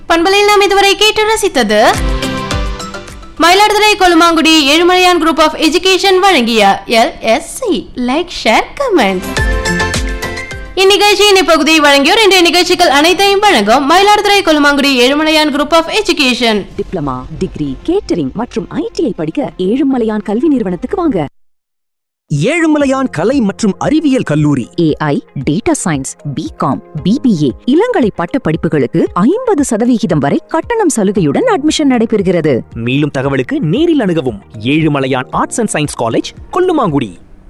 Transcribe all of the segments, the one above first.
பண்பலையில் நாம் இதுவரை கேட்டு ரசித்தது Mayiladuthurai Kolumangudi Ezhumalaiyan group of education வழங்கிய L S C like share comment இந்நிகழ்ச்சியின் இப்பகுதியை வழங்கியோர் இன்றைய நிகழ்ச்சிகள் அனைத்தையும் வழங்கும் Mayiladuthurai Kolumangudi Ezhumalaiyan group of education diploma degree catering மற்றும் ஐடிஐ படிக்க ஏழுமலையான் கல்வி நிறுவனத்துக்கு வாங்க ஏழுமலையான் கலை மற்றும் அறிவியல் கல்லூரி AI data science BCom BBA இளங்கலை பட்ட படிப்புகளுக்கு ஐம்பது சதவிகிதம் வரை கட்டணம் சலுகையுடன் அட்மிஷன் நடைபெறுகிறது மேலும் தகவலுக்கு நேரில் அணுகவும் Ezhumalaiyan arts and science college Kollumangudi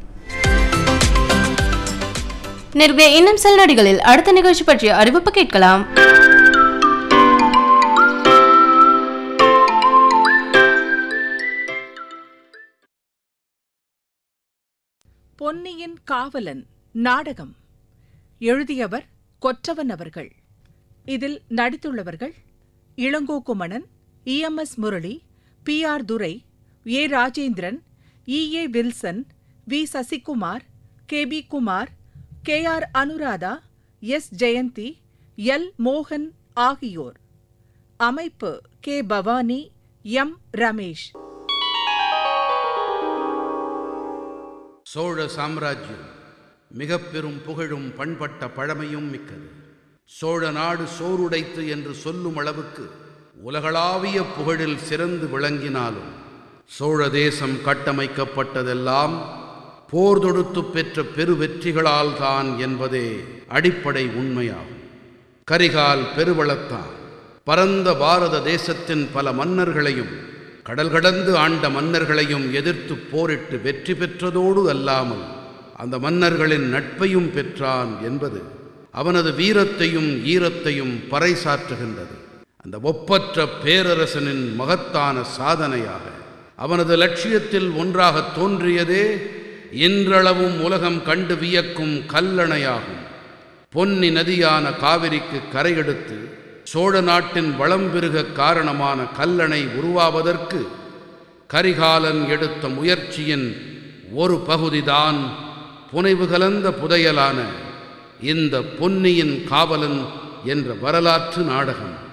நேர்களை இன்னும் சில நொடிகளில் அடுத்த நிகழ்ச்சி பற்றிய அறிவிப்பு கேட்கலாம் பொன்னியின் காவலன் நாடகம் எழுதியவர் கொற்றவன் அவர்கள் இதில் நடித்துள்ளவர்கள் Ilangokumanan EMS Murali P R Durai A Rajendran E A Wilson V Sasikumar K P Kumar K R Anuradha S Jayanthi L மோகன் ஆகியோர் அமைப்பு கே பவானி எம் ரமேஷ் சோழ சாம்ராஜ்யம் மிக பெரும் புகழும் பண்பட்ட பழமையும் மிக்கது சோழ நாடு சோறுடைத்து என்று சொல்லும் அளவுக்கு உலகளாவிய புகழில் சிறந்து விளங்கினாலும் சோழ தேசம் கட்டமைக்கப்பட்டதெல்லாம் போர் தொடுத்து பெற்ற பெருவெற்றிகளால் தான் என்பதே அடிப்படை உண்மையாகும் கரிகால் பெருவளத்தான் பரந்த பாரத தேசத்தின் பல மன்னர்களையும் கடல் கடந்து ஆண்ட மன்னர்களையும் எதிர்த்து போரிட்டு வெற்றி பெற்றதோடு அல்லாமல் அந்த மன்னர்களின் நட்பையும் பெற்றான் என்பது அவனது வீரத்தையும் ஈரத்தையும் பறைசாற்றுகின்றது அந்த ஒப்பற்ற பேரரசனின் மகத்தான சாதனையாக அவனது லட்சியத்தில் ஒன்றாக தோன்றியதே இன்றளவும் உலகம் கண்டு வியக்கும் கல்லணையாகும் பொன்னி நதியான காவிரிக்கு கரையெடுத்து சோழ நாட்டின் வளம் பெருக காரணமான கல்லணை உருவாவதற்கு கரிகாலன் எடுத்த முயற்சியின் ஒரு பகுதிதான் புனைவு கலந்த புதையலான இந்த பொன்னியின் காவலன் என்ற வரலாற்று நாடகம்